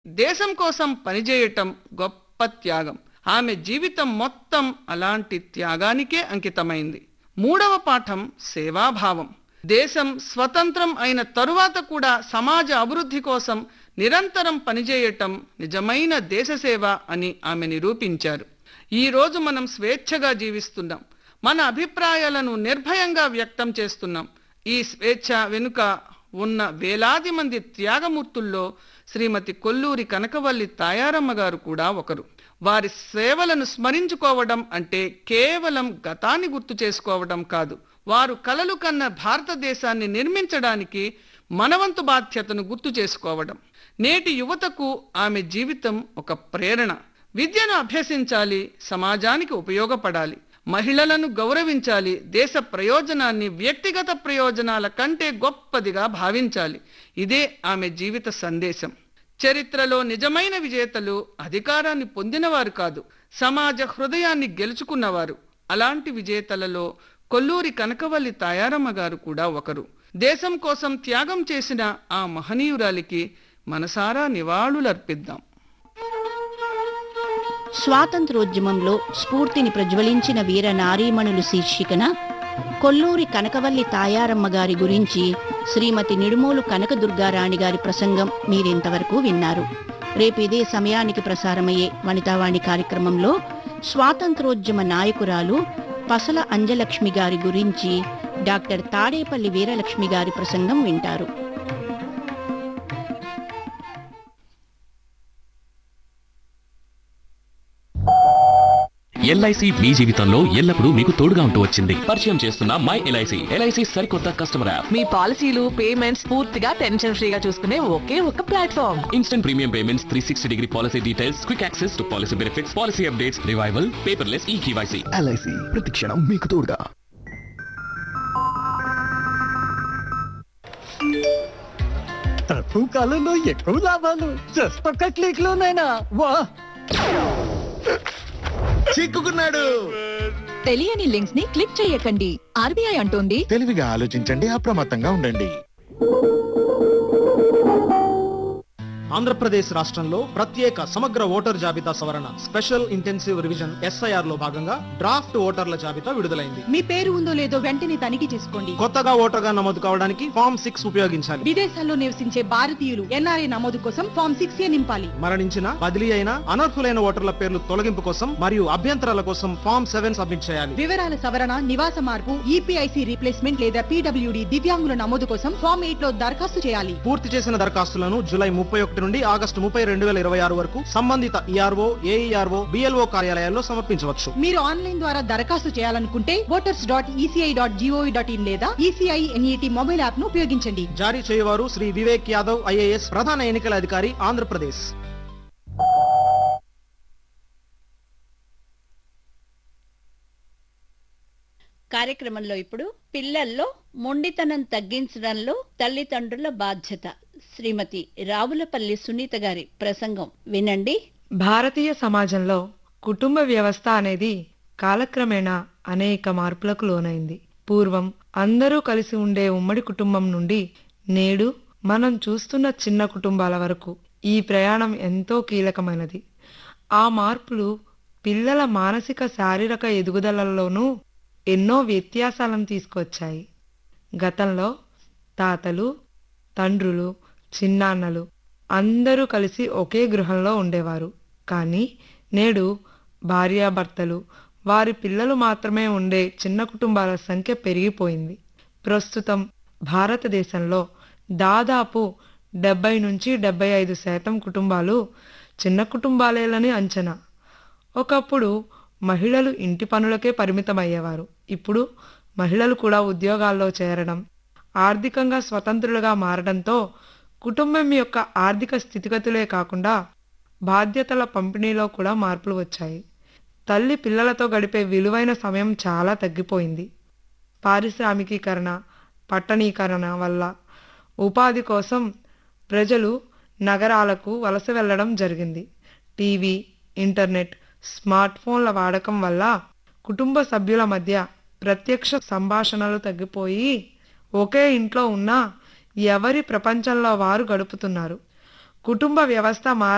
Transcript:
దేశం కోసం పనిచేయటం గొప్ప త్యాగం ఆమె జీవితం మొత్తం అలాంటి త్యాగానికే అంకితమైంది మూడవ పాఠం సేవాభావం దేశం స్వతంత్రం అయిన తరువాత కూడా సమాజ అభివృద్ధి కోసం నిరంతరం పనిచేయటం నిజమైన దేశసేవ అని ఆమె నిరూపించారు ఈ రోజు మనం స్వేచ్ఛగా జీవిస్తున్నాం మన అభిప్రాయాలను నిర్భయంగా వ్యక్తం చేస్తున్నాం ఈ స్వేచ్ఛ వెనుక ఉన్న వేలాది మంది త్యాగమూర్తుల్లో శ్రీమతి కొల్లూరి కనకవల్లి తాయారమ్మ గారు కూడా ఒకరు వారి సేవలను స్మరించుకోవడం అంటే కేవలం గతాన్ని గుర్తు చేసుకోవడం కాదు వారు కలలు కన్న భారతదేశాన్ని నిర్మించడానికి మనవంతు బాధ్యతను గుర్తు చేసుకోవడం నేటి యువతకు ఆమె జీవితం ఒక ప్రేరణ విద్యను అభ్యసించాలి సమాజానికి ఉపయోగపడాలి మహిళలను గౌరవించాలి దేశ ప్రయోజనాన్ని వ్యక్తిగత ప్రయోజనాల కంటే గొప్పదిగా భావించాలి ఇదే ఆమె జీవిత సందేశం చరిత్రలో నిజమైన విజేతలు అధికారాన్ని పొందినవారు కాదు సమాజ హృదయాన్ని గెలుచుకున్నవారు అలాంటి విజేతలలో కొల్లూరి కనకవల్లి తాయారమ్మ గారు కూడా ఒకరు దేశం కోసం త్యాగం చేసిన ఆ మహనీయురాలికి మనసారా నివాళులర్పిద్దాం స్వాతంత్రోద్యమంలో స్ఫూర్తిని ప్రజ్వలించిన వీర నారీమణులు శీర్షికన కొల్లూరి కనకవల్లి తాయారమ్మ గారి గురించి శ్రీమతి నిడుమోలు కనకదుర్గారాణి గారి ప్రసంగం మీరింతవరకు విన్నారు రేపు ఇదే సమయానికి ప్రసారమయ్యే వనితావాణి కార్యక్రమంలో స్వాతంత్రోద్యమ నాయకురాలు పసల అంజలక్ష్మి గారి గురించి డాక్టర్ తాడేపల్లి వీరలక్ష్మి గారి ప్రసంగం వింటారు ఎల్ఐసి మీ జీవితంలో ఎల్లప్పుడూ మీకు తోడుగా ఉంటూ వచ్చింది పరిచయం చేస్తున్న మై ఎల్ఐసి ఎల్ఐసి సరికొత్త కస్టమర్ యాప్ మీ పాలసీలు పేమెంట్స్ పూర్తిగా టెన్షన్ ఫ్రీగా చూసుకునే ఒకే ఒక platform instant premium payments three sixty degree policy details quick access to policy benefits policy updates revival paperless e KYC LIC ప్రతిక్షణం మీకు తోడుగా తక్కువ కాలంలో ఎక్కువ లాభాలు జస్ట్ ఒక్క క్లిక్ లోనైనా వా చిక్కుకున్నాడు తెలియని లింక్స్ ని క్లిక్ చేయకండి ఆర్బీఐ అంటోంది తెలివిగా ఆలోచించండి అప్రమత్తంగా ఉండండి ఆంధ్రప్రదేశ్ రాష్ట్రంలో ప్రత్యేక సమగ్ర ఓటర్ జాబితా సవరణ స్పెషల్ ఇంటెన్సివ్ రివిజన్ ఎస్ఐఆర్ లో భాగంగా డ్రాఫ్ట్ ఓటర్ల జాబితా విడుదలైంది మీ పేరు ఉందో లేదో వెంటనే తనిఖీ చేసుకోండి కొత్తగా ఓటర్గా నమోదు కావడానికి ఫామ్ సిక్స్ ఉపయోగించాలి విదేశాల్లో నివసించే భారతీయులు ఎన్ఆర్ఐ నమోదు కోసం ఫామ్ సిక్స్ ఏ నింపాలి మరణించిన బదిలీ అయిన అనర్హులైన ఓటర్ల పేర్లు తొలగింపు కోసం మరియు అభ్యంతరాల కోసం ఫామ్ సెవెన్ సబ్మిట్ చేయాలి వివరాల సవరణ నివాస మార్పు ఈపీఐసి రీప్లేస్మెంట్ లేదా పీడబ్ల్యూడి దివ్యాంగుల నమోదు కోసం ఫామ్ ఎయిట్ లో దరఖాస్తు చేయాలి పూర్తి చేసిన దరఖాస్తులను జూలై ముప్పై ఒకటి నుండి ఆగస్టు ముప్పై రెండు వేల ఇరవై ఆరు వరకు సంబంధిత ఈఆర్ఓ ఏఈఆర్ఓ బిఎల్ఓ కార్యాలయాల్లో సమర్పించవచ్చు మీరు ఆన్లైన్ ద్వారా దరఖాస్తు చేయాలనుకుంటే voters dot ECI dot GOV dot in లేదా ఈసీఐ ఎన్ఈటి మొబైల్ యాప్ ను ఉపయోగించండి జారీ చేయవారు శ్రీ వివేక్ యాదవ్ ఐఏఎస్ ప్రధాన ఎన్నికల అధికారి ఆంధ్రప్రదేశ్ కార్యక్రమంలో ఇప్పుడు పిల్లల్లో మొండితనం తగ్గించడంలో తల్లిదండ్రుల బాధ్యత శ్రీమతి రావులపల్లి సునీత గారి ప్రసంగం వినండి భారతీయ సమాజంలో కుటుంబ వ్యవస్థ అనేది కాలక్రమేణా అనేక మార్పులకు లోనైంది పూర్వం అందరూ కలిసి ఉండే ఉమ్మడి కుటుంబం నుండి నేడు మనం చూస్తున్న చిన్న కుటుంబాల వరకు ఈ ప్రయాణం ఎంతో కీలకమైనది ఆ మార్పులు పిల్లల మానసిక శారీరక ఎదుగుదలలోనూ ఎన్నో వ్యత్యాసాలను తీసుకొచ్చాయి గతంలో తాతలు తండ్రులు చిన్నాన్నలు అందరూ కలిసి ఒకే గృహంలో ఉండేవారు కానీ నేడు భార్యాభర్తలు వారి పిల్లలు మాత్రమే ఉండే చిన్న కుటుంబాల సంఖ్య పెరిగిపోయింది ప్రస్తుతం భారతదేశంలో దాదాపు డెబ్బై నుంచి డెబ్బై ఐదు శాతం కుటుంబాలు చిన్న కుటుంబాలేలని అంచనా ఒకప్పుడు మహిళలు ఇంటి పనులకే పరిమితమయ్యేవారు ఇప్పుడు మహిళలు కూడా ఉద్యోగాల్లో చేరడం ఆర్థికంగా స్వతంత్రులుగా మారడంతో కుటుంబం యొక్క ఆర్థిక స్థితిగతులే కాకుండా బాధ్యతల పంపిణీలో కూడా మార్పులు వచ్చాయి తల్లి పిల్లలతో గడిపే విలువైన సమయం చాలా తగ్గిపోయింది పారిశ్రామికీకరణ పట్టణీకరణ వల్ల ఉపాధి కోసం ప్రజలు నగరాలకు వలస వెళ్ళడం జరిగింది టీవీ ఇంటర్నెట్ స్మార్ట్ ఫోన్ల వాడకం వల్ల కుటుంబ సభ్యుల మధ్య ప్రత్యక్ష సంభాషణలు తగ్గిపోయి ఒకే ఇంట్లో ఉన్న ఎవరి ప్రపంచంలో వారు గడుపుతున్నారు కుటుంబ వ్యవస్థ మార